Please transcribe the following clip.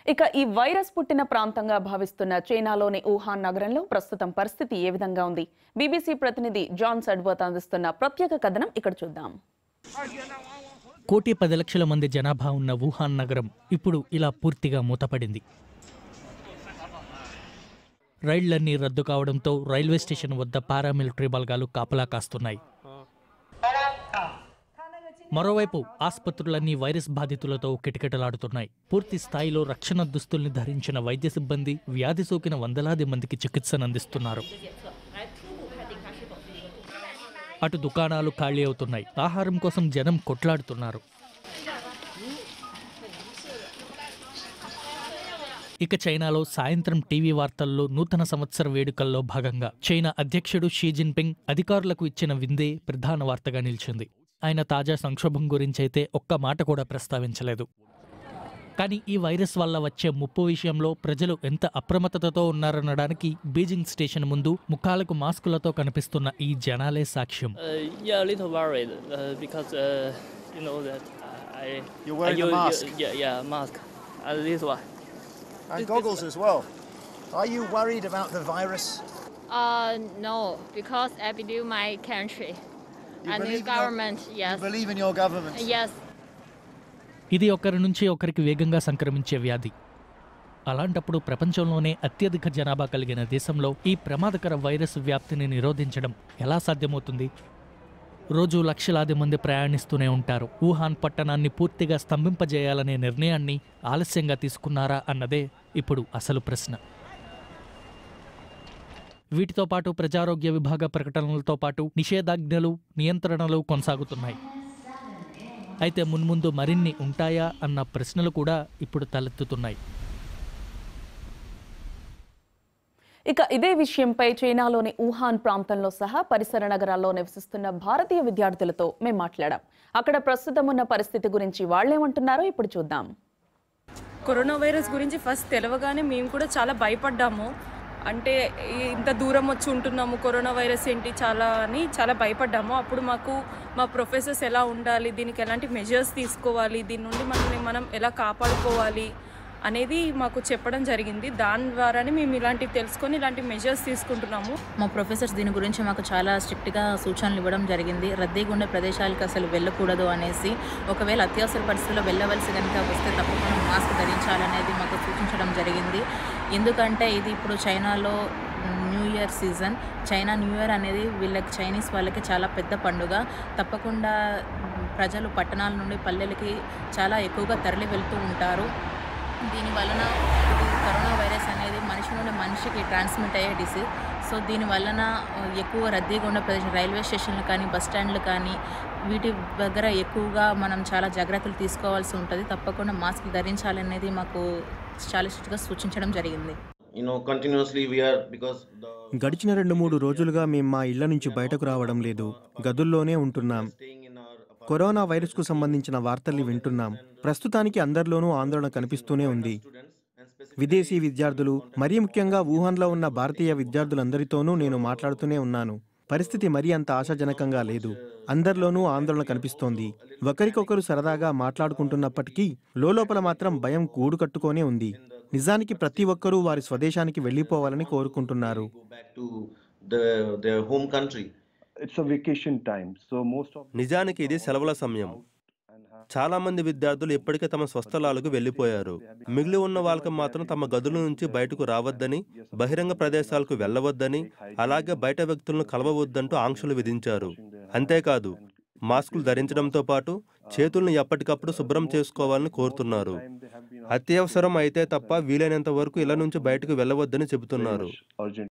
ఇక ఈ వైరస్ పుట్టిన ప్రాంతంగా భావిస్తున్న చైనాలోని వుహాన్ నగరంలో ప్రస్తుతం పరిస్థితి ఏ విధంగా ఉంది బీబీసీ ప్రతినిధి జాన్ సడ్వర్త్ అందిస్తున్న ప్రత్యేక కథనం ఇక్కడ చూద్దాం కోటి పది లక్షల మంది జనాభా ఉన్న వుహాన్ నగరం ఇప్పుడు ఇలా పూర్తిగా మూతపడింది రైళ్లన్నీ రద్దు కావడంతో రైల్వే స్టేషన్ వద్ద పారామిలిటరీ బలగాలు కాపలా కాస్తున్నాయి మరోవైపు ఆసుపత్రులన్నీ వైరస్ బాధితులతో కిటకిటలాడుతున్నాయి పూర్తి స్థాయిలో రక్షణ దుస్తుల్ని ధరించిన వైద్య సిబ్బంది వ్యాధి సోకిన వందలాది మందికి చికిత్సనందిస్తున్నారు అటు దుకాణాలు ఖాళీ అవుతున్నాయి ఆహారం కోసం జనం కొట్లాడుతున్నారు ఇక చైనాలో సాయంత్రం టీవీ వార్తల్లో నూతన సంవత్సర వేడుకల్లో భాగంగా చైనా అధ్యక్షుడు షీ జిన్పింగ్ అధికారులకు ఇచ్చిన విందే ప్రధాన వార్తగా నిలిచింది ఆయన తాజా సంక్షోభం గురించైతే ఒక్క మాట కూడా ప్రస్తావించలేదు కానీ ఈ వైరస్ వల్ల వచ్చే ముప్పు విషయంలో ప్రజలు ఎంత అప్రమత్తతతో ఉన్నారనడానికి బీజింగ్ స్టేషన్ ముందు ముఖాలకు మాస్కులతో కనిపిస్తున్న ఈ జనాలే సాక్ష్యం Uh, yeah, a little worried uh, because uh, you know that I You're wearing I a use- mask. yeah, yeah, mask. Uh, this one. And goggles as well. Are you worried about the virus? Uh, no, because I believe my country You and the believe in your- government. You Yes, believe in your government? yes. ఇది ఒకరి నుంచి ఒకరికి వేగంగా సంక్రమించే వ్యాధి అలాంటప్పుడు ప్రపంచంలోనే అత్యధిక జనాభా కలిగిన దేశంలో ఈ ప్రమాదకర వైరస్ వ్యాప్తిని నిరోధించడం ఎలా సాధ్యమవుతుంది రోజు లక్షలాది మంది ప్రయాణిస్తూనే ఉంటారు వుహాన్ పట్టణాన్ని పూర్తిగా స్తంభింపజేయాలనే నిర్ణయాన్ని ఆలస్యంగా తీసుకున్నారా అన్నదే ఇప్పుడు అసలు ప్రశ్న వీటితో పాటు ప్రజారోగ్య విభాగ ప్రకటనలతో పాటు నిషేధాజ్ఞలు నియంత్రణలు కొనసాగుతున్నాయి అయితే మున్ముందు మరిన్ని ఉంటాయా అన్న ప్రశ్నలు కూడా ఇప్పుడు తలెత్తుతున్నాయి ఇక ఇదే విషయంపై చైనాలోని వుహాన్ ప్రాంతంలో సహా పరిసర నగరాల్లో నివసిస్తున్న భారతీయ విద్యార్థులతో మేము మాట్లాడాం అక్కడ ప్రస్తుతం ఉన్న పరిస్థితి గురించి వాళ్ళేమంటున్నారో ఇప్పుడు చూద్దాం కరోనా వైరస్ గురించి ఫస్ట్ తెలవగానే మేము కూడా చాలా భయపడ్డాము అంటే ఈ- ఇంత దూరం వచ్చి ఉంటున్నాము కరోనా వైరస్ ఏంటి చాలా అని చాలా భయపడ్డాము అప్పుడు మాకు మా ప్రొఫెసర్స్ ఎలా ఉండాలి దీనికి ఎలాంటి మెజర్స్ తీసుకోవాలి దీని నుండి మనల్ని మనం ఎలా కాపాడుకోవాలి అనేది మాకు చెప్పడం జరిగింది దాని ద్వారానే మేము ఇలాంటివి తెలుసుకొని ఇలాంటి మెజర్స్ తీసుకుంటున్నాము మా ప్రొఫెసర్స్ దీని గురించి మాకు చాలా స్ట్రిక్ట్గా సూచనలు ఇవ్వడం జరిగింది రద్దీగా ఉండే ప్రదేశాలకు అసలు వెళ్ళకూడదు అనేసి ఒకవేళ అత్యవసర పరిస్థితుల్లో వెళ్ళవలసి కనుక వస్తే తప్పకుండా మాస్క్ ధరించాలనేది మాకు సూచించడం జరిగింది ఎందుకంటే ఇది ఇప్పుడు చైనాలో new year season China new year అనేది వీళ్ళకి చైనీస్ వాళ్ళకి చాలా పెద్ద పండుగ తప్పకుండా ప్రజలు పట్టణాల నుండి పల్లెలకి చాలా ఎక్కువగా తరలి వెళ్తూ ఉంటారు దీని వలన ఇది కరోనా వైరస్ అనేది మనిషి నుండి మనిషికి ట్రాన్స్మిట్ అయ్యే డిసీజ్ సో దీని వలన ఆ, ఎక్కువ రద్దీగా ఉన్న ప్రదేశం రైల్వే స్టేషన్లు కానీ బస్ స్టాండ్లు కానీ వీటి దగ్గర ఎక్కువగా మనం చాలా జాగ్రత్తలు తీసుకోవాల్సి ఉంటుంది తప్పకుండా మాస్క్ ధరించాలనేది మాకు చాలా స్ట్రిక్ట్గా సూచించడం జరిగింది you know continuously we are because the గడిచిన రెండు మూడు రోజులుగా మేము మా ఇళ్ల నుంచి బయటకు రావడం లేదు గదుల్లోనే ఉంటున్నాం staying in our కరోనా వైరస్కు సంబంధించిన వార్తల్ని వింటున్నాం ప్రస్తుతానికి అందరిలోనూ ఆందోళన కనిపిస్తూనే ఉంది విదేశీ విద్యార్థులు మరీ ముఖ్యంగా వుహాన్లో ఉన్న భారతీయ విద్యార్థులందరితోనూ నేను మాట్లాడుతూనే ఉన్నాను పరిస్థితి మరీ అంత ఆశాజనకంగా లేదు అందరిలోనూ ఆందోళన కనిపిస్తోంది ఒకరికొకరు సరదాగా మాట్లాడుకుంటున్నప్పటికీ లోపల మాత్రం భయం గూడు కట్టుకొనే ఉంది నిజానికి ప్రతి ఒక్కరూ వారి స్వదేశానికి వెళ్ళిపోవాలని కోరుకుంటున్నారు go back to the their home country It's a vacation time, so most of నిజానికి ఇది సెలవుల సమయం చాలా మంది విద్యార్థులు ఇప్పటికే తమ స్వస్థలాలకు వెళ్లిపోయారు మిగిలి ఉన్న వాళ్ళకి మాత్రం తమ గదుల నుంచి బయటకు రావద్దని బహిరంగ ప్రదేశాలకు వెళ్ళవద్దని అలాగే బయట వ్యక్తులను కలవవద్దంటూ ఆంక్షలు విధించారు అంతేకాదు మాస్కులు ధరించడంతో పాటు చేతులను ఎప్పటికప్పుడు శుభ్రం చేసుకోవాలని కోరుతున్నారు అత్యవసరం అయితే తప్ప వీలైనంత వరకు ఇళ్ల నుంచి బయటకు వెళ్ళవద్దని చెబుతున్నారు urgent